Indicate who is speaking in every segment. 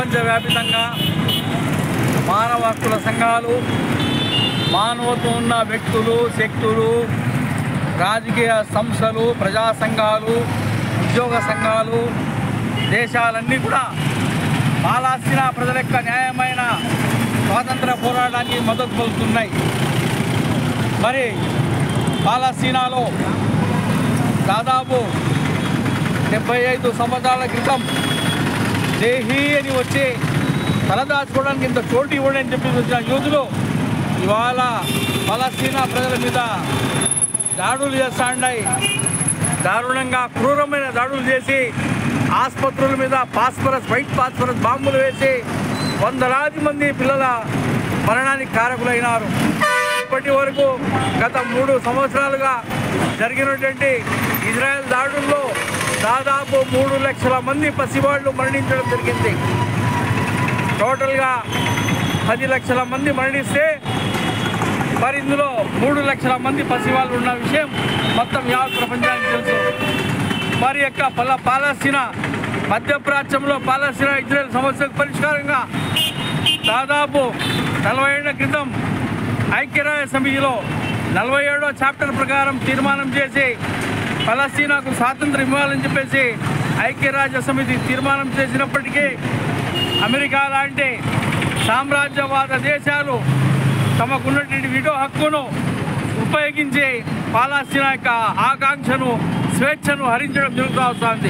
Speaker 1: ప్రపంచవ్యాపితంగా మానవ హక్కుల సంఘాలు మానవత్వం ఉన్న వ్యక్తులు శక్తులు రాజకీయ సంస్థలు ప్రజా సంఘాలు ఉద్యోగ సంఘాలు దేశాలన్నీ కూడా పాలాస్తీనా ప్రజల యొక్క న్యాయమైన స్వాతంత్ర పోరాటానికి మద్దతు పలుకుతున్నాయి మరి పాలస్తీనాలో దాదాపు డెబ్బై ఐదు సంవత్సరాల క్రితం దేహీ అని వచ్చి తలదాచుకోవడానికి ఇంత చోటు ఇవ్వండి అని చెప్పి వచ్చిన యూదులు ఇవాళ పలస్తీనా ప్రజల మీద దాడులు చేస్తా ఉన్నాయి దారుణంగా క్రూరమైన దాడులు చేసి ఆసుపత్రుల మీద పాస్పరస్ వైట్ పాస్పరస్ బాంబులు వేసి వందలాది మంది పిల్లల మరణానికి కారకులైనారు ఇప్పటి వరకు గత మూడు సంవత్సరాలుగా జరిగినటువంటి ఇజ్రాయెల్ దాడుల్లో దాదాపు మూడు లక్షల మంది పసివాళ్ళు మరణించడం జరిగింది టోటల్గా పది లక్షల మంది మరణిస్తే మరి ఇందులో మూడు లక్షల మంది పసివాళ్ళు ఉన్న విషయం మొత్తం యావత్ ప్రపంచానికి తెలుసు మరి యొక్క పల పాలస్తీనా మధ్యప్రాచ్యంలో పాలస్తీనా ఇజ్రాయెల్ సమస్యకు పరిష్కారంగా దాదాపు నలభై ఏళ్ల క్రితం ఐక్యరాజ్య సమితిలో నలభై ఏడో చాప్టర్ ప్రకారం తీర్మానం చేసి పలస్తీనాకు స్వాతంత్రం ఇవ్వాలని చెప్పేసి ఐక్యరాజ్య సమితి తీర్మానం చేసినప్పటికీ అమెరికా లాంటి సామ్రాజ్యవాద దేశాలు తమకున్నటువంటి విడో హక్కును ఉపయోగించి పాలస్తీనా యొక్క ఆకాంక్షను స్వేచ్ఛను హరించడం జరుగుతూ వస్తుంది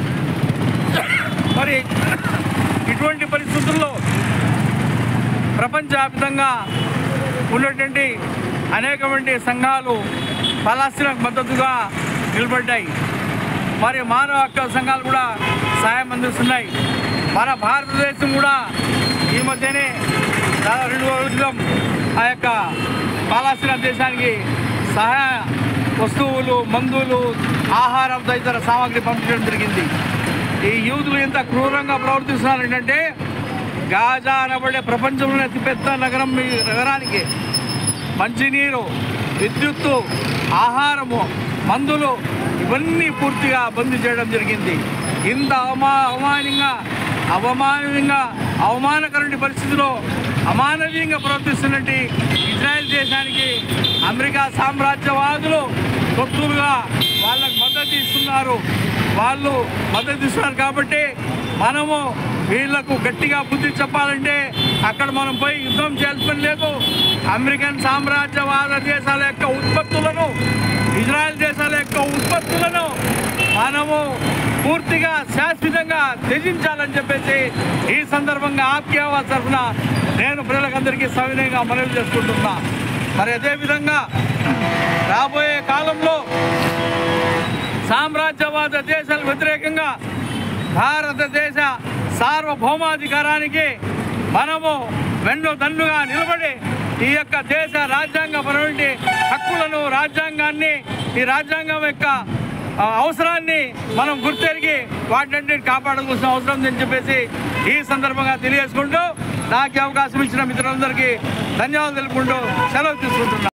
Speaker 1: మరి ఇటువంటి పరిస్థితుల్లో ప్రపంచవ్యాప్తంగా ఉన్నటువంటి అనేకమంది సంఘాలు పలాస్తీనాకు మద్దతుగా నిలబడ్డాయి మరి మానవ హక్కుల సంఘాలు కూడా సాయం అందిస్తున్నాయి మన భారతదేశం కూడా ఈ మధ్యనే దాదాపు రెండు రోజుల క్రితం ఆ యొక్క పాలస్తీనా దేశానికి సహాయ వస్తువులు మందులు ఆహారం తదితర సామాగ్రి పంపించడం జరిగింది ఈ యూదులు ఎంత క్రూరంగా ప్రవర్తిస్తున్నారు ఏంటంటే గాజా అనబడే ప్రపంచంలోనే అతిపెద్ద నగరం ఈ నగరానికి మంచినీరు విద్యుత్తు ఆహారము మందులు ఇవన్నీ పూర్తిగా బంద్ చేయడం జరిగింది ఇంత అవమా అవమానంగా అవమానంగా అవమానకరమైన పరిస్థితిలో అమానవీయంగా ప్రవర్తిస్తున్నట్టు ఇజ్రాయెల్ దేశానికి అమెరికా సామ్రాజ్యవాదులు తొత్తులుగా వాళ్ళకు మద్దతు ఇస్తున్నారు వాళ్ళు మద్దతు ఇస్తున్నారు కాబట్టి మనము వీళ్లకు గట్టిగా బుద్ధి చెప్పాలంటే అక్కడ మనం పోయి యుద్ధం చేయాల్సిన పని లేదు అమెరికన్ సామ్రాజ్యవాద దేశాల యొక్క ఉత్పత్తులను ఇజ్రాయెల్ దేశాల యొక్క ఉత్పత్తులను మనము పూర్తిగా శాశ్వతంగా త్యజించాలని చెప్పేసి ఈ సందర్భంగా ఆప్యావా తరఫున నేను ప్రజలకందరికీ సవినయంగా మనవి చేసుకుంటున్నా మరి అదేవిధంగా రాబోయే కాలంలో సామ్రాజ్యవాద దేశాలకు వ్యతిరేకంగా భారతదేశ సార్వభౌమాధికారానికి మనము వెన్ను దన్నుగా నిలబడి ఈ యొక్క దేశ రాజ్యాంగపరమైన హక్కులను రాజ్యాంగాన్ని ఈ రాజ్యాంగం యొక్క ఆ, అవసరాన్ని మనం గుర్తెరిగి వాటిని కాపాడాల్సిన అవసరం ఉందని చెప్పేసి ఈ సందర్భంగా తెలియజేసుకుంటూ నాకు ఈ అవకాశం ఇచ్చిన మిత్రులందరికీ ధన్యవాదాలు తెలుపుకుంటూ సెలవు తీసుకుంటున్నాను